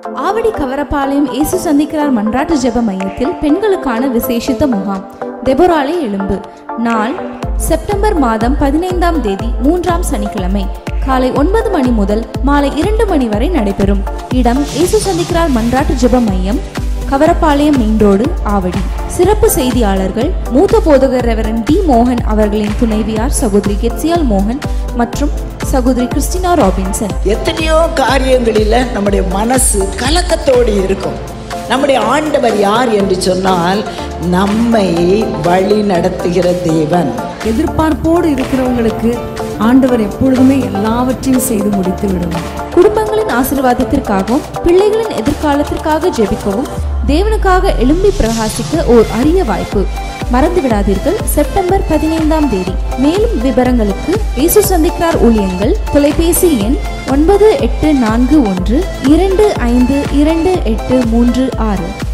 ஆவடி கவரப்பாளையம் இயேசு சந்திக்கிறார் மன்றாட்டு ஜெப மையத்தில் பெண்களுக்கான விசேஷித்த முகாம் தெபொராலே எலும்பு நாள் செப்டம்பர் மாதம் பதினைந்தாம் தேதி மூன்றாம் சனிக்கிழமை காலை ஒன்பது மணி முதல் மாலை இரண்டு மணி வரை நடைபெறும் இடம் இயேசு சந்திக்கிறார் மன்றாட்டு ஜெப மையம் கவரப்பாளையம் மெயின் ரோடு ஆவடி சிறப்பு செய்தியாளர்கள் மூத்த போதகர் ரெவரன் டி மோகன் அவர்களின் துணைவியார் சகோதரி கெட்சியால் மோகன் மற்றும் சகோதரி கிறிஸ்டினா ராபின்சன் எத்தனையோ காரியங்களில் நம்முடைய மனசு கலக்கத்தோடு இருக்கும் நம்முடைய ஆண்டவர் யார் என்று சொன்னால் நம்மை வழி நடத்துகிற தேவன் எதிர்பார்ப்போடு இருக்கிறவங்களுக்கு ஆண்டவர் எப்பொழுதுமே எல்லாவற்றையும் செய்து முடித்து விடுவார் குடும்பங்களின் ஆசீர்வாதத்திற்காகவும் பிள்ளைகளின் எதிர்காலத்திற்காக ஜெபிக்கவும் தேவனுக்காக எழும்பி பிரகாசிக்க ஓர் அரிய வாய்ப்பு மறந்து விடாதீர்கள் செப்டம்பர் பதினைந்தாம் தேதி மேலும் விவரங்களுக்கு இயேசு சந்திக்கிறார் ஊழியங்கள் தொலைபேசி எண் ஒன்பது எட்டு நான்கு ஒன்று இரண்டு ஐந்து இரண்டு எட்டு மூன்று ஆறு